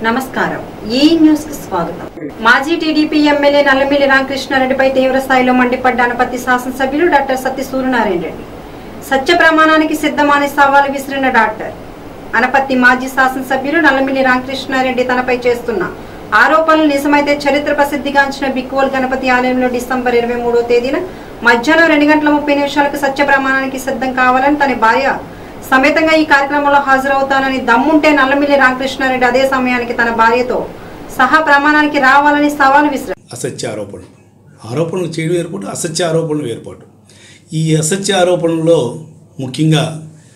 నమస్కారం ఈ న్యూస్ కి స్వాగతం మాజీ టీడీపీ ఎమ్మెల్యే నల్లమిల్లి రామకృష్ణారెడ్డిపై తీవ్ర స్థాయిలో మండిపడ్డ అనపత్తి శాసనసభ్యులు డాక్టర్ సత్య సూర్యనారాయణ రెడ్డి సత్య ప్రమాణానికి సిద్ధమని సవాలు విసిరిన డాక్టర్ అనపత్తి మాజీ శాసనసభ్యులు నల్లమిల్లి రామకృష్ణారెడ్డి తనపై చేస్తున్న ఆరోపణలు నిజమైతే చరిత్ర ప్రసిద్ధిగాంచిన బిక్కువల్ గణపతి ఆలయంలో డిసెంబర్ ఇరవై మూడో తేదీన మధ్యాహ్నం రెండు గంటల ముప్పై నిమిషాలకు సత్య ప్రమాణానికి సిద్ధం కావాలని తన భార్య సమేతంగా ఈ కార్యక్రమంలో హాజరవుతానని దమ్ముంటే నల్లమిల్లి రామకృష్ణారెడ్డి అదే సమయానికి తన భార్యతో సహా ప్రమాణానికి రావాలని సవాల్ విసిరారు అసత్య ఆరోపణలు ఆరోపణలు చేయడం ఏర్పాటు అసత్య ఆరోపణలు ఏర్పాటు ఈ అసత్య ఆరోపణల్లో ముఖ్యంగా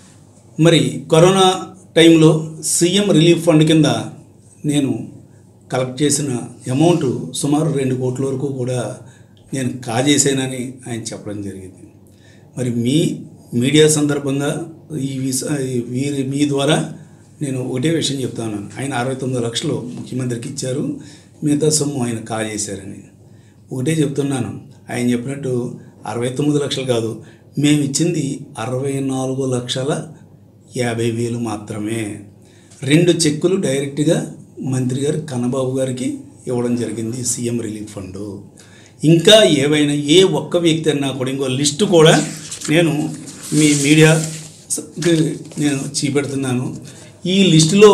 మరి కరోనా టైంలో సీఎం రిలీఫ్ ఫండ్ కింద నేను కలెక్ట్ చేసిన అమౌంట్ సుమారు రెండు కోట్ల వరకు కూడా నేను కాజేసానని ఆయన చెప్పడం జరిగింది మరి మీ మీడియా సందర్భంగా ఈ విస ఈ వీరి మీ ద్వారా నేను ఒకటే విషయం చెప్తాను ఆయన అరవై తొమ్మిది లక్షలు ముఖ్యమంత్రికి ఇచ్చారు మిగతా సొమ్ము ఆయన కాజేశారని ఒకటే చెప్తున్నాను ఆయన చెప్పినట్టు అరవై తొమ్మిది లక్షలు కాదు మేము ఇచ్చింది అరవై నాలుగు లక్షల యాభై వేలు మాత్రమే రెండు చెక్కులు డైరెక్ట్గా మంత్రి గారు కన్నబాబు గారికి ఇవ్వడం జరిగింది సీఎం రిలీఫ్ ఫండ్ ఇంకా ఏవైనా ఏ ఒక్క వ్యక్తి అన్నా కూడా ఇంకో లిస్టు కూడా నేను మీ మీడియా కి నేను చూపెడుతున్నాను ఈ లిస్టులో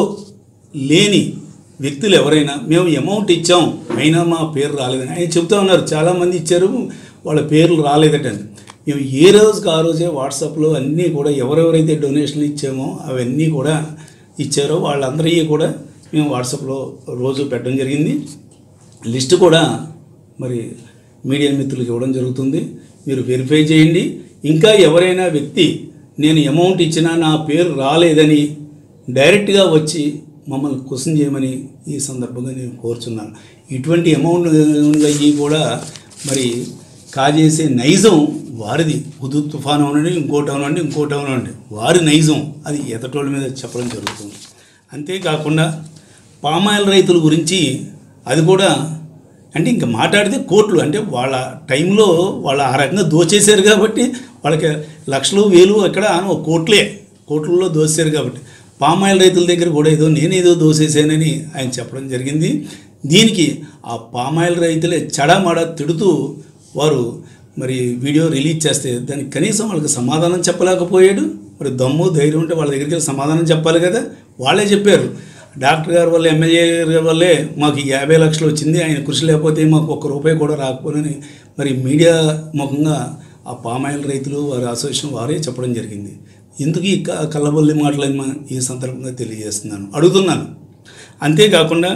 లేని వ్యక్తులు ఎవరైనా మేము అమౌంట్ ఇచ్చాం అయినా మా పేరు రాలేదని ఆయన చెప్తా ఉన్నారు చాలామంది ఇచ్చారు వాళ్ళ పేర్లు రాలేదటండి మేము ఏ రోజుకి ఆ రోజే వాట్సాప్లో అన్నీ కూడా ఎవరెవరైతే డొనేషన్లు ఇచ్చామో అవన్నీ కూడా ఇచ్చారో వాళ్ళందరికీ కూడా మేము వాట్సాప్లో రోజు పెట్టడం జరిగింది లిస్ట్ కూడా మరి మీడియా మిత్రులకు ఇవ్వడం జరుగుతుంది మీరు వెరిఫై చేయండి ఇంకా ఎవరైనా వ్యక్తి నేను అమౌంట్ ఇచ్చినా నా పేరు రాలేదని డైరెక్ట్గా వచ్చి మమ్మల్ని క్వశ్చన్ చేయమని ఈ సందర్భంగా నేను కోరుచున్నాను ఇటువంటి అమౌంట్ అయ్యి కూడా మరి కాజేసే నైజం వారిది హుదు తుఫాన్ అవనండి ఇంకోటి అవనండి ఇంకోటి అవనండి వారి నైజం అది ఎతటోళ్ళ మీద చెప్పడం జరుగుతుంది అంతేకాకుండా పామాయిల్ రైతుల గురించి అది కూడా అంటే ఇంకా మాట్లాడితే కోట్లు అంటే వాళ్ళ టైంలో వాళ్ళ ఆ రకంగా దోచేశారు కాబట్టి వాళ్ళకి లక్షలు వేలు ఎక్కడ అనో కోట్లే కోట్లలో దోచేశారు కాబట్టి పామాయిల్ రైతుల దగ్గర కూడా ఏదో నేనేదో దోసేసానని ఆయన చెప్పడం జరిగింది దీనికి ఆ పామాయిల్ రైతులే చడామడ తిడుతూ వారు మరి వీడియో రిలీజ్ చేస్తే దానికి కనీసం వాళ్ళకి సమాధానం చెప్పలేకపోయాడు మరి దమ్ము ధైర్యం ఉంటే వాళ్ళ దగ్గరికి వెళ్ళి సమాధానం చెప్పాలి కదా వాళ్ళే చెప్పారు డాక్టర్ గారి వల్ల ఎమ్మెల్యే గారి వల్లే మాకు ఈ యాభై లక్షలు వచ్చింది ఆయన కృషి లేకపోతే మాకు ఒక్క రూపాయి కూడా రాకపోనని మరి మీడియా ముఖంగా ఆ పామాయిల్ రైతులు వారి అసోసియేషన్ వారే చెప్పడం జరిగింది ఎందుకు ఈ క- కల్లబొల్లి మాటలని మా- ఈ సందర్భంగా తెలియజేస్తున్నాను అడుగుతున్నాను అంతేకాకుండా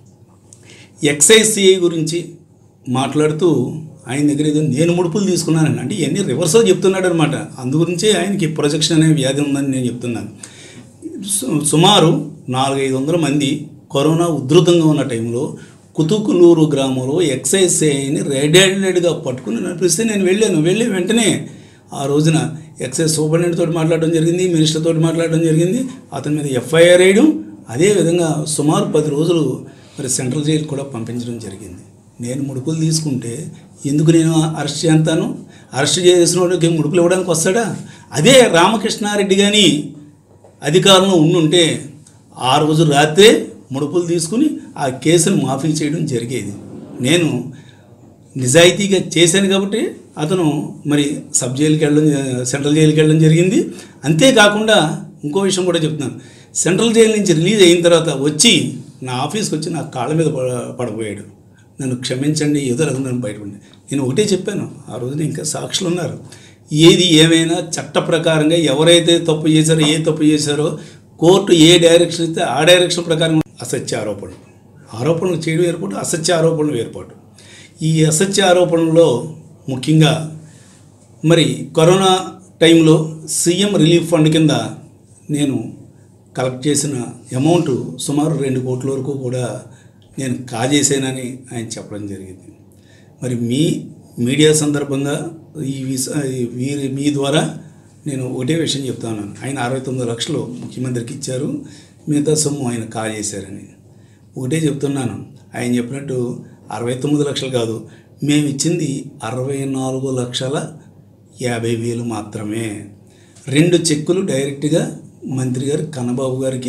ఎక్సైజ్ గురించి మాట్లాడుతూ ఆయన దగ్గర ఏదో నేను ముడుపులు తీసుకున్నానని అంటే ఇవన్నీ రివర్స్లో చెప్తున్నాడు అనమాట అందుగురించే ఆయనకి ప్రొజెక్షన్ అనే వ్యాధి ఉందని నేను చెప్తున్నాను సు- సుమారు నాలుగైదు వందల మంది కరోనా ఉధృతంగా ఉన్న టైంలో కుతుకులూరు గ్రామంలో ఎక్సైజ్ సేని రెడ్ హ్యాండెడ్గా పట్టుకుని నడిపిస్తే నేను వెళ్ళాను వెళ్ళి వెంటనే ఆ రోజున ఎక్సైజ్ సూపరింటెండెంట్ తోటి మాట్లాడడం జరిగింది మినిస్టర్ తోటి మాట్లాడడం జరిగింది అతని మీద ఎఫ్ఐఆర్ వేయడం అదేవిధంగా సుమారు పది రోజులు మరి సెంట్రల్ జైలు కూడా పంపించడం జరిగింది నేను ముడుపులు తీసుకుంటే ఎందుకు నేను అరెస్ట్ చేస్తాను అరెస్ట్ చేసిన వాడికి ముడుపులు ఇవ్వడానికి వస్తాడా అదే రామకృష్ణారెడ్డి కానీ అధికారంలో ఉండుంటే ఆ రోజు రాత్రే ముడుపులు తీసుకుని ఆ కేసును మాఫీ చేయడం జరిగేది నేను నిజాయితీగా చేశాను కాబట్టి అతను మరి సబ్ జైలుకి వెళ్ళడం సెంట్రల్ జైలుకి వెళ్ళడం జరిగింది అంతేకాకుండా ఇంకో విషయం కూడా చెప్తున్నాను సెంట్రల్ జైలు నుంచి రిలీజ్ అయిన తర్వాత వచ్చి నా ఆఫీస్కి వచ్చి నా కాళ్ళ మీద పడ- పడబోయాడు నన్ను క్షమించండి ఏదో రకంగా నన్ను బయటపడి నేను ఒకటే చెప్పాను ఆ రోజున ఇంకా సాక్షులు ఉన్నారు ఏది ఏమైనా చట్ట ప్రకారంగా ఎవరైతే తప్పు చేశారో ఏ తప్పు చేశారో కోర్టు ఏ డైరెక్షన్ ఇస్తే ఆ డైరెక్షన్ ప్రకారం అసత్య ఆరోపణలు ఆరోపణలు చేయడం ఏర్పాటు అసత్య ఆరోపణలు ఏర్పాటు ఈ అసత్య ఆరోపణల్లో ముఖ్యంగా మరి కరోనా టైంలో సీఎం రిలీఫ్ ఫండ్ కింద నేను కలెక్ట్ చేసిన అమౌంట్ సుమారు రెండు కోట్ల వరకు కూడా నేను కాజేసానని ఆయన చెప్పడం జరిగింది మరి మీ మీడియా సందర్భంగా ఈ విస ఈ వీరి మీ ద్వారా నేను ఒకటే విషయం చెప్తాను ఆయన అరవై తొమ్మిది లక్షలు ముఖ్యమంత్రికి ఇచ్చారు మిగతా సొమ్ము ఆయన కాజేశారని ఒకటే చెప్తున్నాను ఆయన చెప్పినట్టు అరవై తొమ్మిది లక్షలు కాదు మేము ఇచ్చింది అరవై నాలుగు లక్షల యాభై వేలు మాత్రమే రెండు చెక్కులు డైరెక్ట్గా మంత్రి గారు కన్నబాబు గారికి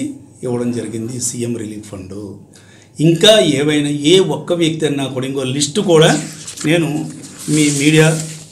ఇవ్వడం జరిగింది సీఎం రిలీఫ్ ఫండ్ ఇంకా ఏవైనా ఏ ఒక్క వ్యక్తి అన్నా కూడా ఇంకో లిస్టు కూడా నేను మీ మీడియా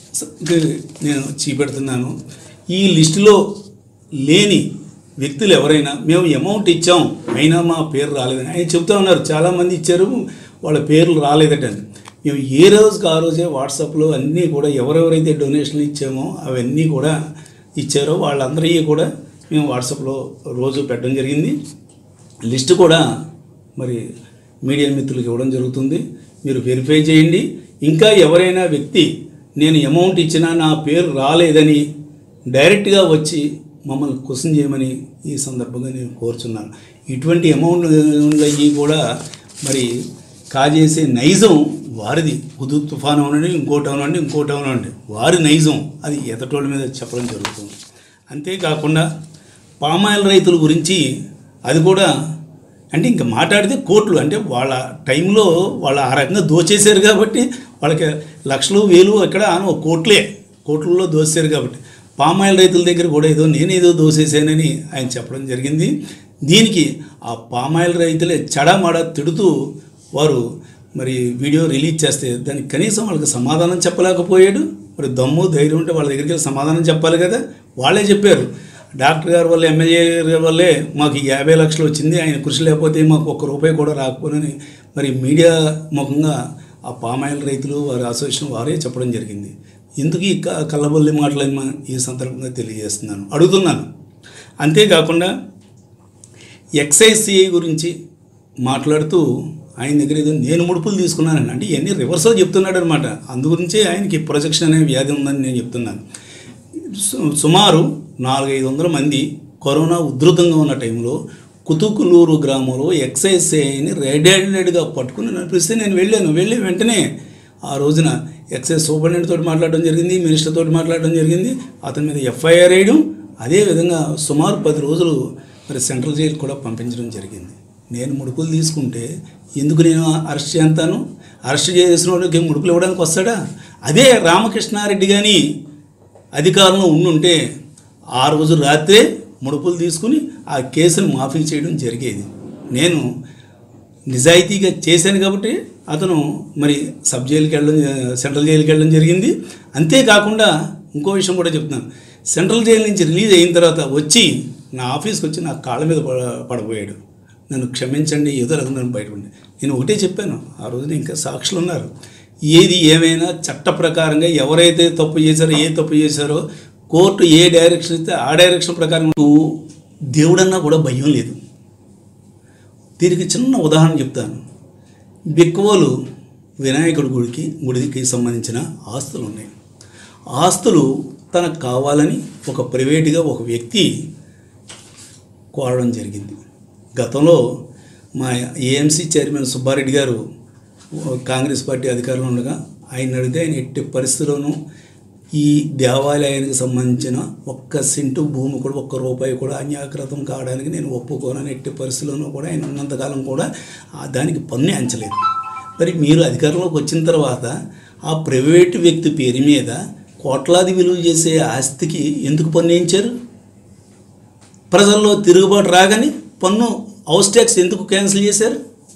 నేను చూపెడుతున్నాను ఈ లిస్టులో లేని వ్యక్తులు ఎవరైనా మేము అమౌంట్ ఇచ్చాం అయినా మా పేరు రాలేదని ఆయన చెప్తా ఉన్నారు చాలామంది ఇచ్చారు వాళ్ళ పేర్లు రాలేదట అని. మేము ఏ రోజుకి ఆ రోజే వాట్సాప్లో అన్నీ కూడా ఎవరెవరైతే డొనేషన్లు ఇచ్చామో అవన్నీ కూడా ఇచ్చారో వాళ్ళందరికీ కూడా మేము వాట్సాప్లో రోజు పెట్టడం జరిగింది లిస్ట్ కూడా మరి మీడియా మిత్రులకు ఇవ్వడం జరుగుతుంది మీరు వెరిఫై చేయండి ఇంకా ఎవరైనా వ్యక్తి నేను అమౌంట్ ఇచ్చినా నా పేరు రాలేదని డైరెక్ట్గా వచ్చి మమ్మల్ని క్వశ్చన్ చేయమని ఈ సందర్భంగా నేను కోరుచున్నాను ఇటువంటి అమౌంట్ అయ్యి కూడా మరి కాజేసే నైజం వారిది హుదు తుఫాన్ అవనండి ఇంకోటి అవనండి ఇంకోటి అవనండి వారి నైజం అది ఎదటోళ్ళ మీద చెప్పడం జరుగుతుంది అంతేకాకుండా పామాయిల్ రైతుల గురించి అది కూడా అంటే ఇంకా మాట్లాడితే కోట్లు అంటే వాళ్ళ టైంలో వాళ్ళ ఆ రకంగా దోచేశారు కాబట్టి వాళ్ళకి లక్షలు వేలు ఎక్కడ ఆనో కోట్లే కోట్లలో దోచేశారు కాబట్టి పామాయిల్ రైతుల దగ్గర కూడా ఏదో నేనేదో దోసేసానని ఆయన చెప్పడం జరిగింది దీనికి ఆ పామాయిల్ రైతులే చడామడ తిడుతూ వారు మరి వీడియో రిలీజ్ చేస్తే దానికి కనీసం వాళ్ళకి సమాధానం చెప్పలేకపోయాడు మరి దమ్ము ధైర్యం ఉంటే వాళ్ళ దగ్గరికి వెళ్ళి సమాధానం చెప్పాలి కదా వాళ్ళే చెప్పారు డాక్టర్ గారి వల్ల ఎమ్మెల్యే గారి వల్లే మాకు ఈ యాభై లక్షలు వచ్చింది ఆయన కృషి లేకపోతే మాకు ఒక్క రూపాయి కూడా రాకపోనని మరి మీడియా ముఖంగా ఆ పామాయిల్ రైతులు వారి అసోసియేషన్ వారే చెప్పడం జరిగింది ఎందుకు ఈ క- కల్లబొల్లి మాటలని మా- ఈ సందర్భంగా తెలియజేస్తున్నాను అడుగుతున్నాను అంతేకాకుండా ఎక్సైజ్ సిఐ గురించి మాట్లాడుతూ ఆయన దగ్గర ఏదో నేను ముడుపులు తీసుకున్నానని అంటే ఇవన్నీ రివర్సల్ చెప్తున్నాడు అనమాట అందుగురించే ఆయనకి ప్రొజెక్షన్ అనే వ్యాధి ఉందని నేను చెప్తున్నాను సు- సుమారు నాలుగైదు వందల మంది కరోనా ఉధృతంగా ఉన్న టైంలో కుతుకులూరు గ్రామంలో ఎక్సైజ్ సిఐని రెడ్ హ్యాండెడ్గా పట్టుకుని నడిపిస్తే నేను వెళ్ళాను వెళ్ళి వెంటనే ఆ రోజున ఎక్సైజ్ సూపరింటెండెంట్ తోటి మాట్లాడడం జరిగింది మినిస్టర్ తోటి మాట్లాడడం జరిగింది అతని మీద ఎఫ్ఐఆర్ వేయడం అదేవిధంగా సుమారు పది రోజులు మరి సెంట్రల్ జైలు కూడా పంపించడం జరిగింది నేను ముడుపులు తీసుకుంటే ఎందుకు నేను అరెస్ట్ చేస్తాను అరెస్ట్ చేసిన వాళ్ళకి ముడుపులు ఇవ్వడానికి వస్తాడా అదే రామకృష్ణారెడ్డి కానీ అధికారంలో ఉండుంటే ఆ రోజు రాత్రే ముడుపులు తీసుకుని ఆ కేసును మాఫీ చేయడం జరిగేది నేను నిజాయితీగా చేశాను కాబట్టి అతను మరి సబ్ జైలుకి వెళ్ళడం సెంట్రల్ జైలుకి వెళ్ళడం జరిగింది అంతేకాకుండా ఇంకో విషయం కూడా చెప్తున్నాను సెంట్రల్ జైలు నుంచి రిలీజ్ అయిన తర్వాత వచ్చి నా ఆఫీస్కి వచ్చి నా కాళ్ళ మీద పడ- పడబోయాడు నన్ను క్షమించండి ఏదో రకం నన్ను బయటపడి నేను ఒకటే చెప్పాను ఆ రోజున ఇంకా సాక్షులు ఉన్నారు ఏది ఏమైనా చట్ట ప్రకారంగా ఎవరైతే తప్పు చేశారో ఏ తప్పు చేశారో కోర్టు ఏ డైరెక్షన్ ఇస్తే ఆ డైరెక్షన్ ప్రకారం నువ్వు దేవుడన్నా కూడా భయం లేదు దీనికి చిన్న ఉదాహరణ చెప్తాను బిక్కువలు వినాయకుడి గుడికి గుడికి సంబంధించిన ఆస్తులు ఉన్నాయి ఆస్తులు తనకు కావాలని ఒక ప్రైవేటుగా ఒక వ్యక్తి కోరడం జరిగింది గతంలో మా ఏఎంసీ చైర్మన్ సుబ్బారెడ్డి గారు కాంగ్రెస్ పార్టీ అధికారంలో ఉండగా ఆయన అడిగితే ఆయన ఎట్టి పరిస్థితుల్లోనూ ఈ దేవాలయానికి సంబంధించిన ఒక్క సెంటు భూమి కూడా ఒక్క రూపాయి కూడా అన్యాకృతం కావడానికి నేను ఒప్పుకోనని ఎట్టి పరిస్థితుల్లోనూ కూడా ఆయన ఉన్నంతకాలం కూడా ఆ దానికి పన్ను ఎంచలేదు మరి మీరు అధికారంలోకి వచ్చిన తర్వాత ఆ ప్రైవేటు వ్యక్తి పేరు మీద కోట్లాది విలువ చేసే ఆస్తికి ఎందుకు పన్ను వేయించారు ప్రజల్లో తిరుగుబాటు రాగానే పన్ను హౌస్ ట్యాక్స్ ఎందుకు క్యాన్సిల్ చేశారు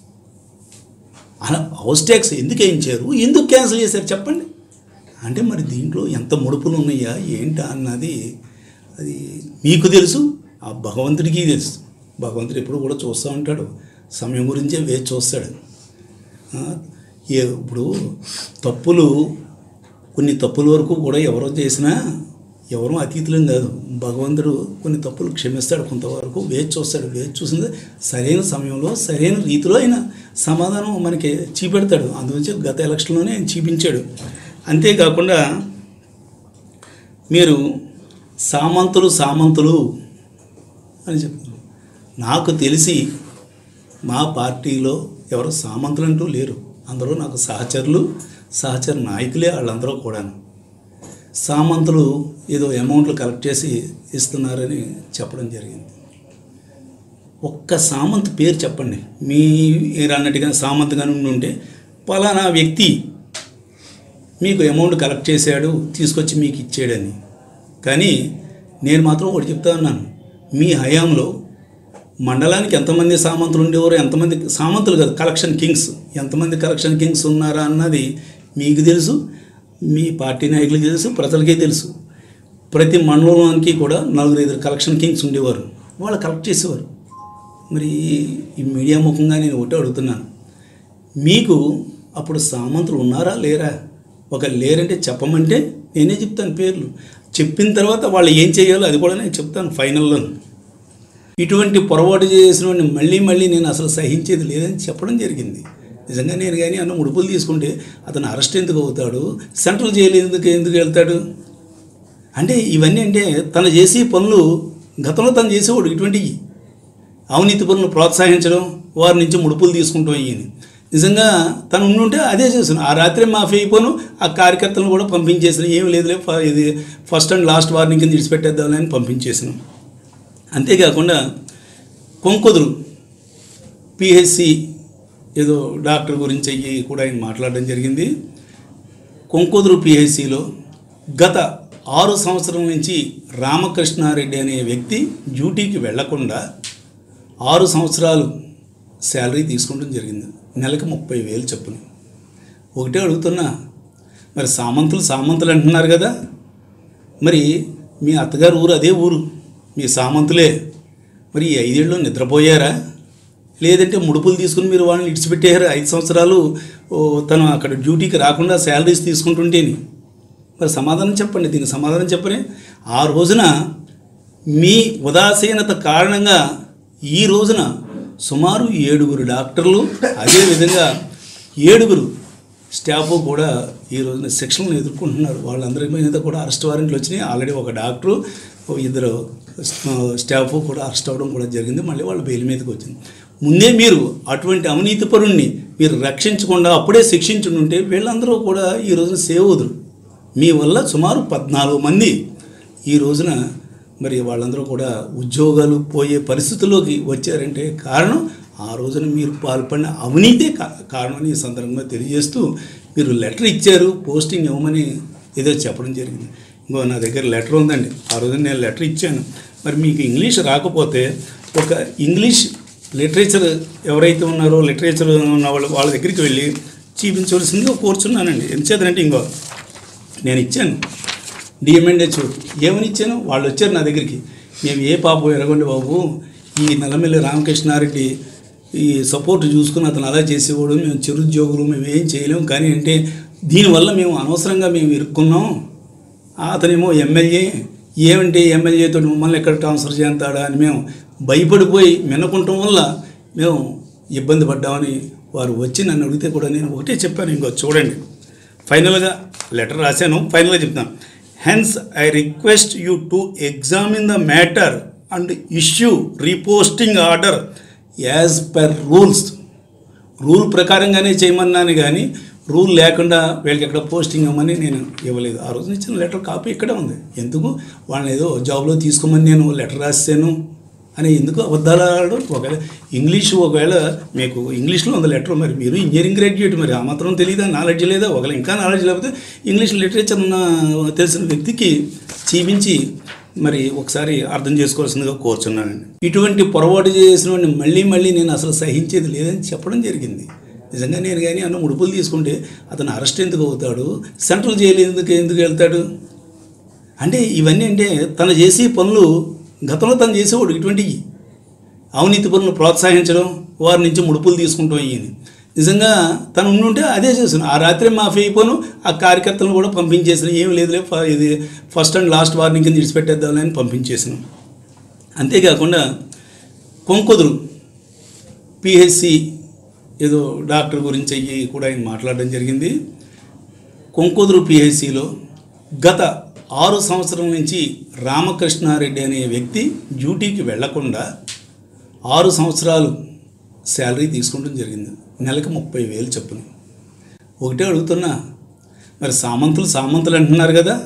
అలా హౌస్ ట్యాక్స్ ఎందుకు వేయించారు ఎందుకు క్యాన్సిల్ చేశారు చెప్పండి అంటే మరి దీంట్లో ఎంత ముడుపులు ఉన్నాయా ఏంటా అన్నది అది మీకు తెలుసు ఆ భగవంతుడికి తెలుసు భగవంతుడు ఎప్పుడు కూడా చూస్తూ ఉంటాడు సమయం గురించే వేచి చూస్తాడు ఆ, ఏ ఇప్పుడు తప్పులు కొన్ని తప్పుల వరకు కూడా ఎవరో చేసినా ఎవరూ అతీతులం కాదు భగవంతుడు కొన్ని తప్పులు క్షమిస్తాడు కొంతవరకు వేచి చూస్తాడు వేచి చూసింది సరైన సమయంలో సరైన రీతిలో ఆయన సమాధానం మనకి చూపెడతాడు అందుగురించి గత ఎలక్షన్లోనే ఆయన చూపించాడు అంతేకాకుండా మీరు సామంతులు సామంతులు అని చెప్తున్నారు నాకు తెలిసి మా పార్టీలో ఎవరు సామంతులు అంటూ లేరు అందరూ నాకు సహచరులు సహచర నాయకులే వాళ్ళందరూ కూడాను సామంతులు ఏదో అమౌంట్లు కలెక్ట్ చేసి ఇస్తున్నారని చెప్పడం జరిగింది ఒక్క సామంత్ పేరు చెప్పండి మీరు అన్నట్టుగా సామంత్గానే ఉండి ఉంటే పలానా వ్యక్తి మీకు అమౌంట్ కలెక్ట్ చేశాడు తీసుకొచ్చి మీకు ఇచ్చాడని కానీ నేను మాత్రం ఒకటి చెప్తా ఉన్నాను మీ హయాంలో మండలానికి ఎంతమంది సామంతులు ఉండేవారు ఎంతమంది సామంతులు కాదు కలెక్షన్ కింగ్స్ ఎంతమంది కలెక్షన్ కింగ్స్ ఉన్నారా అన్నది మీకు తెలుసు మీ పార్టీ నాయకులకి తెలుసు ప్రజలకే తెలుసు ప్రతి మండలానికి కూడా నలుగురు ఐదు కలెక్షన్ కింగ్స్ ఉండేవారు వాళ్ళు కలెక్ట్ చేసేవారు మరి ఈ మీడియా ముఖంగా నేను ఒకటే అడుగుతున్నాను మీకు అప్పుడు సామంతులు ఉన్నారా లేరా ఒక లేరంటే చెప్పమంటే నేనే చెప్తాను పేర్లు చెప్పిన తర్వాత వాళ్ళు ఏం చేయాలో అది కూడా నేను చెప్తాను ఫైనల్లో ఇటువంటి పొరపాటు చేసిన వాడిని మళ్ళీ మళ్ళీ నేను అసలు సహించేది లేదని చెప్పడం జరిగింది నిజంగా నేను కానీ అన్న ముడుపులు తీసుకుంటే అతను అరెస్ట్ ఎందుకు అవుతాడు సెంట్రల్ జైలు ఎందుకు ఎందుకు వెళ్తాడు అంటే ఇవన్నీ అంటే తను చేసే పనులు గతంలో తను చేసేవాడు ఇటువంటివి అవినీతి పనులు ప్రోత్సహించడం వారి నుంచి ముడుపులు తీసుకుంటాం ఇవని నిజంగా తను ఉండుంటే అదే చేసాను ఆ రాత్రి మాఫీ అయిపోను ఆ కార్యకర్తలను కూడా పంపించేసిన ఏమి లేదులే ఫ- ఇది ఫస్ట్ అండ్ లాస్ట్ వార్నింగ్ కింద విడిచిపెట్టేద్దామని పంపించేసినాం అంతేకాకుండా కొంకొదురు పిహెచ్సి ఏదో డాక్టర్ గురించి అయ్యి కూడా ఆయన మాట్లాడడం జరిగింది కొంకొదురు పిహెచ్సిలో గత ఆరు సంవత్సరం నుంచి రామకృష్ణారెడ్డి అనే వ్యక్తి డ్యూటీకి వెళ్లకుండా ఆరు సంవత్సరాలు శాలరీ తీసుకోవడం జరిగింది నెలకు ముప్పై వేలు చొప్పున ఒకటే అడుగుతున్నా మరి సామంతులు సామంతులు అంటున్నారు కదా మరి మీ అత్తగారు ఊరు అదే ఊరు మీ సామంతులే మరి ఈ ఐదేళ్ళు నిద్రపోయారా లేదంటే ముడుపులు తీసుకుని మీరు వాళ్ళని ఇడిచిపెట్టారు ఐదు సంవత్సరాలు ఓ, తను అక్కడ డ్యూటీకి రాకుండా శాలరీస్ తీసుకుంటుంటేని మరి సమాధానం చెప్పండి దీనికి సమాధానం చెప్పని ఆ రోజున మీ ఉదాసీనత కారణంగా ఈ రోజున సుమారు ఏడుగురు డాక్టర్లు అదేవిధంగా ఏడుగురు స్టాఫ్ కూడా ఈ రోజున శిక్షణను ఎదుర్కొంటున్నారు వాళ్ళందరి మీద కూడా అరెస్ట్ వారెంట్లు వచ్చినాయి ఆల్రెడీ ఒక డాక్టరు ఓ ఇద్దరు స్టాఫ్ కూడా అరెస్ట్ అవ్వడం కూడా జరిగింది మళ్ళీ వాళ్ళ బెయిల్ మీదకి వచ్చింది ముందే మీరు అటువంటి అవినీతి పరుణ్ణి మీరు రక్షించకుండా అప్పుడే శిక్షించుంటే వీళ్ళందరూ కూడా ఈ రోజున సేవ్ అవుదురు మీ వల్ల సుమారు పద్నాలుగు మంది ఈ రోజున మరి వాళ్ళందరూ కూడా ఉద్యోగాలు పోయే పరిస్థితుల్లోకి వచ్చారంటే కారణం ఆ రోజున మీరు పాల్పడిన అవినీతే కా కారణమని ఈ సందర్భంగా తెలియజేస్తూ మీరు లెటర్ ఇచ్చారు పోస్టింగ్ ఇవ్వమని ఏదో చెప్పడం జరిగింది ఇంకో నా దగ్గర లెటర్ ఉందండి ఆ రోజున నేను లెటర్ ఇచ్చాను మరి మీకు ఇంగ్లీష్ రాకపోతే ఒక ఇంగ్లీష్ లిటరేచర్ ఎవరైతే ఉన్నారో లిటరేచర్ ఉన్న వాళ్ళ వాళ్ళ దగ్గరికి వెళ్ళి చూపించవలసిందిగా కోరుచున్నానండి ఎంచేతనంటే ఇంకో నేను ఇచ్చాను డిఎంఎండ్హెచ్ ఏమని ఇచ్చాను వాళ్ళు వచ్చారు నా దగ్గరికి మేము ఏ పాపం ఎరగండి బాబు ఈ నల్లమెల్లి రామకృష్ణారెడ్డి ఈ సపోర్ట్ చూసుకుని అతను అలా చేసేవాడు మేము చిరుద్యోగులు మేము ఏం చేయలేము కానీ అంటే దీనివల్ల మేము అనవసరంగా మేము ఇరుక్కున్నాం అతనేమో ఎమ్మెల్యే ఏమంటే ఎమ్మెల్యేతో మమ్మల్ని ఎక్కడ ట్రాన్స్ఫర్ చేస్తాడా అని మేము భయపడిపోయి మినకుంటం వల్ల మేము ఇబ్బంది పడ్డామని వారు వచ్చి నన్ను అడిగితే కూడా నేను ఒకటే చెప్పాను ఇంకో చూడండి ఫైనల్గా లెటర్ రాశాను ఫైనల్గా చెప్తాను hence I request you to examine the matter and issue reposting order as per rules rule ప్రకారంగానే చేయమన్నాను కానీ రూల్ లేకుండా వీళ్ళకి ఎక్కడ పోస్టింగ్ ఇవ్వమని నేను ఇవ్వలేదు ఆ రోజు ఇచ్చిన లెటర్ కాపీ ఇక్కడే ఉంది ఎందుకు వాళ్ళని ఏదో జాబ్లో తీసుకోమని నేను లెటర్ రాశాను అని ఎందుకు అబద్ధాలు ఆడడం ఒకవేళ ఇంగ్లీష్ ఒకవేళ మీకు ఇంగ్లీష్లో ఉంది లెటర్ మరి మీరు ఇంజనీరింగ్ గ్రాడ్యుయేట్ మరి ఆ మాత్రం తెలియదా నాలెడ్జ్ లేదా ఒకవేళ ఇంకా నాలెడ్జ్ లేకపోతే ఇంగ్లీష్ లిటరేచర్ ఉన్న తెలిసిన వ్యక్తికి చూపించి మరి ఒకసారి అర్థం చేసుకోవాల్సిందిగా కోరుచున్నానండి ఇటువంటి పొరపాటు చేసిన వాడిని మళ్ళీ మళ్ళీ నేను అసలు సహించేది లేదని చెప్పడం జరిగింది నిజంగా నేను కానీ అన్న ముడుపులు తీసుకుంటే అతను అరెస్ట్ ఎందుకు అవుతాడు సెంట్రల్ జైలు ఎందుకు ఎందుకు వెళ్తాడు అంటే ఇవన్నీ అంటే తను చేసే పనులు గతంలో తను చేసేవాడు ఇటువంటివి అవినీతి పనులు ప్రోత్సహించడం వారి నుంచి ముడుపులు తీసుకుంటాం ఇవని నిజంగా తను ఉండుంటే అదే చేసాను ఆ రాత్రి మాఫీ అయిపోను ఆ కార్యకర్తలను కూడా పంపించేసిన ఏమి లేదులే ఫ- ఇది ఫస్ట్ అండ్ లాస్ట్ వార్నింగ్ కింద విడిచిపెట్టేద్దామని పంపించేసినాం అంతేకాకుండా కొంకొదురు పిహెచ్సి ఏదో డాక్టర్ గురించి అయ్యి కూడా ఆయన మాట్లాడడం జరిగింది కొంకొదురు పిహెచ్సిలో గత ఆరు సంవత్సరం నుంచి రామకృష్ణారెడ్డి అనే వ్యక్తి డ్యూటీకి వెళ్లకుండా ఆరు సంవత్సరాలు శాలరీ తీసుకోవడం జరిగింది నెలకు ముప్పై వేలు చొప్పున ఒకటే అడుగుతున్నా మరి సామంతులు సామంతులు అంటున్నారు కదా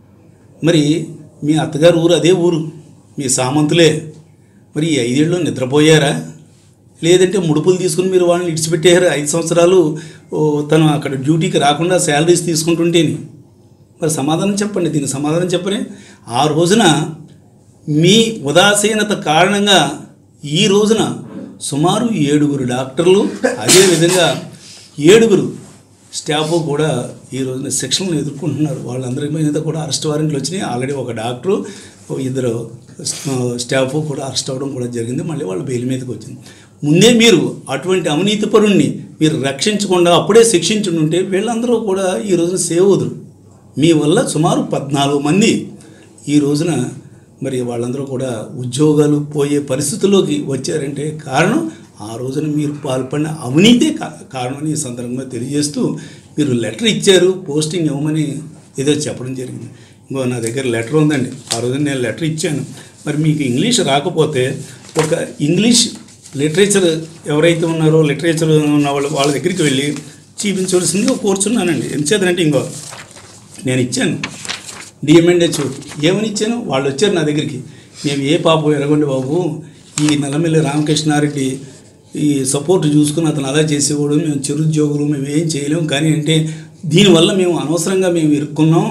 మరి మీ అత్తగారు ఊరు అదే ఊరు మీ సామంతులే మరి ఈ ఐదేళ్ళు నిద్రపోయారా లేదంటే ముడుపులు తీసుకుని మీరు వాళ్ళని ఇడిచిపెట్టారు ఐదు సంవత్సరాలు ఓ, తను అక్కడ డ్యూటీకి రాకుండా శాలరీస్ తీసుకుంటుంటేని మరి సమాధానం చెప్పండి దీనికి సమాధానం చెప్పని ఆ రోజున మీ ఉదాసీనత కారణంగా ఈ రోజున సుమారు ఏడుగురు డాక్టర్లు అదేవిధంగా ఏడుగురు స్టాఫ్ కూడా ఈ రోజున శిక్షణలు ఎదుర్కొంటున్నారు వాళ్ళందరి మీద కూడా అరెస్ట్ వారెంట్లు వచ్చినాయి ఆల్రెడీ ఒక డాక్టరు ఓ ఇద్దరు స్టాఫ్ కూడా అరెస్ట్ అవ్వడం కూడా జరిగింది మళ్ళీ వాళ్ళ బెయిల్ మీదకి వచ్చింది ముందే మీరు అటువంటి అవినీతి పరుణ్ణి మీరు రక్షించకుండా అప్పుడే శిక్షించుంటే వీళ్ళందరూ కూడా ఈ రోజున సేవ్ అవుదురు మీ వల్ల సుమారు పద్నాలుగు మంది ఈ రోజున మరి వాళ్ళందరూ కూడా ఉద్యోగాలు పోయే పరిస్థితుల్లోకి వచ్చారంటే కారణం ఆ రోజున మీరు పాల్పడిన అవినీతే కా- కారణం ఈ సందర్భంగా తెలియజేస్తూ మీరు లెటర్ ఇచ్చారు పోస్టింగ్ ఇవ్వమని ఏదో చెప్పడం జరిగింది ఇంకో నా దగ్గర లెటర్ ఉందండి ఆ రోజున నేను లెటర్ ఇచ్చాను మరి మీకు ఇంగ్లీష్ రాకపోతే ఒక ఇంగ్లీష్ లిటరేచర్ ఎవరైతే ఉన్నారో లిటరేచర్ ఉన్న వాళ్ళు వాళ్ళ దగ్గరికి వెళ్ళి చూపించవలసిందిగా కోరుచున్నానండి ఎంచేతనంటే ఇంకో నేను ఇచ్చాను డిఎంఎండ్హెచ్ ఏమని ఇచ్చాను వాళ్ళు వచ్చారు నా దగ్గరికి మేము ఏ పాపం ఎరగండి బాబు ఈ నల్లమిల్లి రామకృష్ణారెడ్డి ఈ సపోర్ట్ చూసుకుని అతను అలా చేసేవాడు మేము చిరుద్యోగులు మేము ఏం చేయలేము కానీ అంటే దీనివల్ల మేము అనవసరంగా మేము ఇరుక్కున్నాం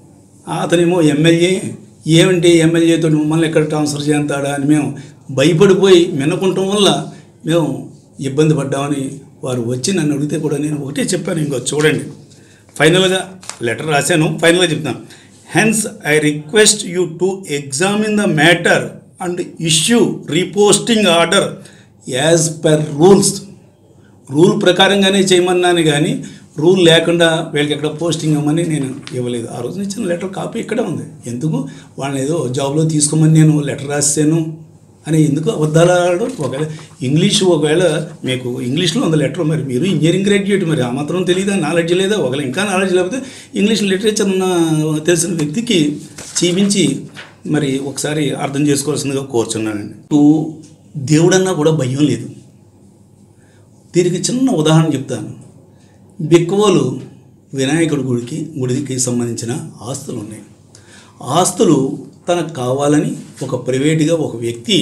అతనేమో ఎమ్మెల్యే ఏమంటే ఎమ్మెల్యేతో మమ్మల్ని ఎక్కడ ట్రాన్స్ఫర్ చేస్తాడా అని మేము భయపడిపోయి మినకుంటం వల్ల మేము ఇబ్బంది పడ్డామని వారు వచ్చి నన్ను అడిగితే కూడా నేను ఒకటే చెప్పాను ఇంకో చూడండి ఫైనల్గా లెటర్ రాశాను ఫైనల్గా చెప్తాను hence I request you to examine the matter and issue reposting order as per rules rule ప్రకారంగానే చేయమన్నాను కానీ రూల్ లేకుండా వీళ్ళకి ఎక్కడ పోస్టింగ్ ఇవ్వమని నేను ఇవ్వలేదు ఆ రోజు ఇచ్చిన లెటర్ కాపీ ఇక్కడే ఉంది ఎందుకు వాళ్ళని ఏదో జాబ్లో తీసుకోమని నేను లెటర్ రాసాను అని ఎందుకు అబద్ధాలు ఆడడం ఒకవేళ ఇంగ్లీష్ ఒకవేళ మీకు ఇంగ్లీష్లో ఉంది లెటర్ మరి మీరు ఇంజనీరింగ్ గ్రాడ్యుయేట్ మరి ఆ మాత్రం తెలియదా నాలెడ్జ్ లేదా ఒకవేళ ఇంకా నాలెడ్జ్ లేకపోతే ఇంగ్లీష్ లిటరేచర్ ఉన్న తెలిసిన వ్యక్తికి చూపించి మరి ఒకసారి అర్థం చేసుకోవాల్సిందిగా కోరుచున్నానండి టూ దేవుడన్నా కూడా భయం లేదు దీనికి చిన్న ఉదాహరణ చెప్తాను బిక్కువలు వినాయకుడి గుడికి గుడికి సంబంధించిన ఆస్తులు ఉన్నాయి ఆస్తులు తనకు కావాలని ఒక ప్రైవేటుగా ఒక వ్యక్తి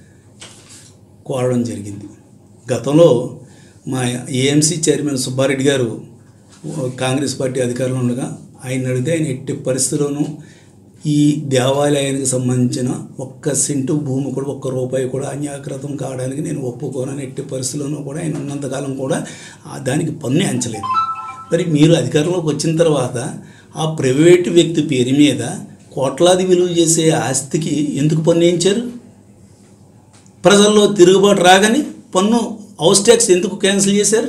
కోరడం జరిగింది గతంలో మా ఏఎంసీ చైర్మన్ సుబ్బారెడ్డి గారు కాంగ్రెస్ పార్టీ అధికారంలో ఉండగా ఆయన అడిగితే ఆయన ఎట్టి పరిస్థితుల్లోనూ ఈ దేవాలయానికి సంబంధించిన ఒక్క సెంటు భూమి కూడా ఒక్క రూపాయి కూడా అన్యాకృతం కావడానికి నేను ఒప్పుకోనని ఎట్టి పరిస్థితుల్లోనూ కూడా ఆయన ఉన్నంతకాలం కూడా ఆ దానికి పన్ను ఎంచలేదు మరి మీరు అధికారంలోకి వచ్చిన తర్వాత ఆ ప్రైవేటు వ్యక్తి పేరు మీద కోట్లాది విలువ చేసే ఆస్తికి ఎందుకు పన్ను వేయించారు ప్రజల్లో తిరుగుబాటు రాగానే పన్ను హౌస్ ట్యాక్స్ ఎందుకు క్యాన్సిల్ చేశారు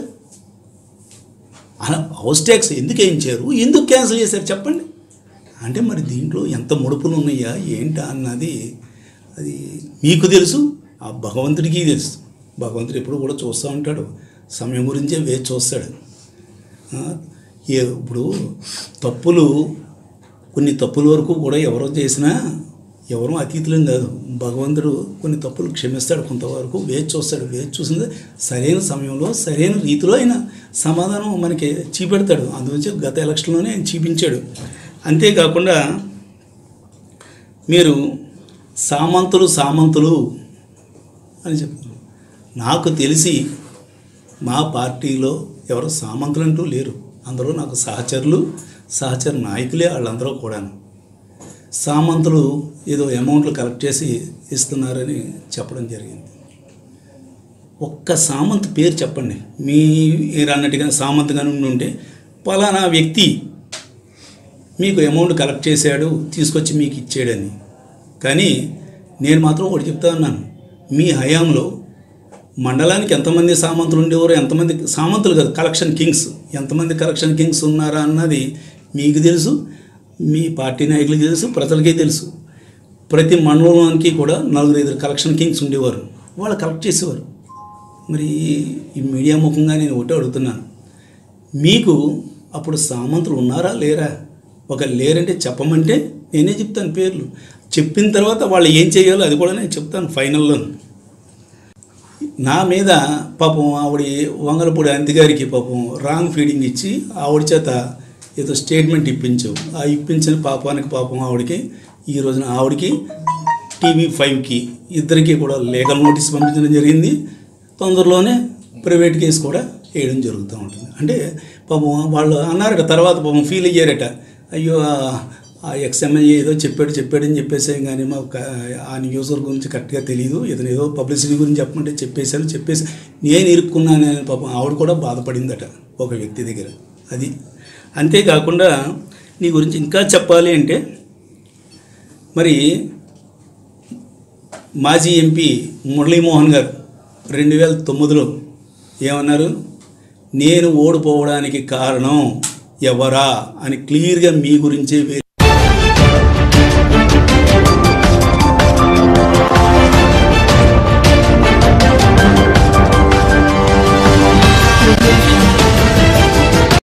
అలా హౌస్ ట్యాక్స్ ఎందుకు వేయించారు ఎందుకు క్యాన్సిల్ చేశారు చెప్పండి అంటే మరి దీంట్లో ఎంత ముడుపులు ఉన్నాయా ఏంటా అన్నది అది మీకు తెలుసు ఆ భగవంతుడికి తెలుసు భగవంతుడు ఎప్పుడు కూడా చూస్తూ ఉంటాడు సమయం గురించే వేచి చూస్తాడు ఆ, ఏ ఇప్పుడు తప్పులు కొన్ని తప్పుల వరకు కూడా ఎవరో చేసినా ఎవరూ అతీతులం కాదు భగవంతుడు కొన్ని తప్పులు క్షమిస్తాడు కొంతవరకు వేచి చూస్తాడు వేచి చూసింది సరైన సమయంలో సరైన రీతిలో ఆయన సమాధానం మనకి చూపెడతాడు అందువచ్చి గత ఎలక్షన్లోనే ఆయన చూపించాడు అంతేకాకుండా మీరు సామంతులు సామంతులు అని చెప్తున్నారు నాకు తెలిసి మా పార్టీలో ఎవరు సామంతులు అంటూ లేరు అందరూ నాకు సహచరులు సహచర నాయకులే వాళ్ళందరూ కూడాను సామంతులు ఏదో అమౌంట్లు కలెక్ట్ చేసి ఇస్తున్నారని చెప్పడం జరిగింది ఒక్క సామంత్ పేరు చెప్పండి మీరు అన్నట్టుగా సామంత్గా నుండి ఉంటే పలానా వ్యక్తి మీకు అమౌంట్ కలెక్ట్ చేశాడు తీసుకొచ్చి మీకు ఇచ్చాడని కానీ నేను మాత్రం ఒకటి చెప్తా ఉన్నాను మీ హయాంలో మండలానికి ఎంతమంది సామంతులు ఉండేవారు ఎంతమంది సామంతులు కాదు కలెక్షన్ కింగ్స్ ఎంతమంది కలెక్షన్ కింగ్స్ ఉన్నారా అన్నది మీకు తెలుసు మీ పార్టీ నాయకులకి తెలుసు ప్రజలకే తెలుసు ప్రతి మండలానికి కూడా నలుగురు ఐదు కలెక్షన్ కింగ్స్ ఉండేవారు వాళ్ళు కలెక్ట్ చేసేవారు మరి ఈ మీడియా ముఖంగా నేను ఒకటే అడుగుతున్నాను మీకు అప్పుడు సామంతులు ఉన్నారా లేరా ఒక లేరంటే చెప్పమంటే నేనే చెప్తాను పేర్లు చెప్పిన తర్వాత వాళ్ళు ఏం చేయాలో అది కూడా నేను చెప్తాను ఫైనల్లో నా మీద పాపం ఆవిడ వంగలపూడి అంతి గారికి పాపం రాంగ్ ఫీడింగ్ ఇచ్చి ఆవిడ చేత ఏదో స్టేట్మెంట్ ఇప్పించు ఆ ఇప్పించిన పాపానికి పాపం ఆవిడకి ఈ రోజున ఆవిడకి టీవీ ఫైవ్కి ఇద్దరికి కూడా లీగల్ నోటీస్ పంపించడం జరిగింది తొందరలోనే ప్రైవేట్ కేసు కూడా వేయడం జరుగుతూ ఉంటుంది అంటే పాపం వాళ్ళు అన్నారట తర్వాత పాపం ఫీల్ అయ్యారట అయ్యో ఆ ఆ ఎక్స్ఎమ్ఎల్ఏ ఏదో చెప్పాడు చెప్పాడని చెప్పేసాం కానీ మా ఆ న్యూసర్ గురించి కరెక్ట్గా తెలియదు ఇతను ఏదో పబ్లిసిటీ గురించి చెప్పమంటే చెప్పేశాను చెప్పేసి నేను ఇరుక్కున్నాను అని పాపం ఆవిడ కూడా బాధపడిందట ఒక వ్యక్తి దగ్గర అది అంతేకాకుండా నీ గురించి ఇంకా చెప్పాలి అంటే మరి మాజీ ఎంపీ మురళీమోహన్ గారు రెండు వేల తొమ్మిదిలో ఏమన్నారు నేను ఓడిపోవడానికి కారణం ఎవరా అని క్లియర్గా మీ గురించే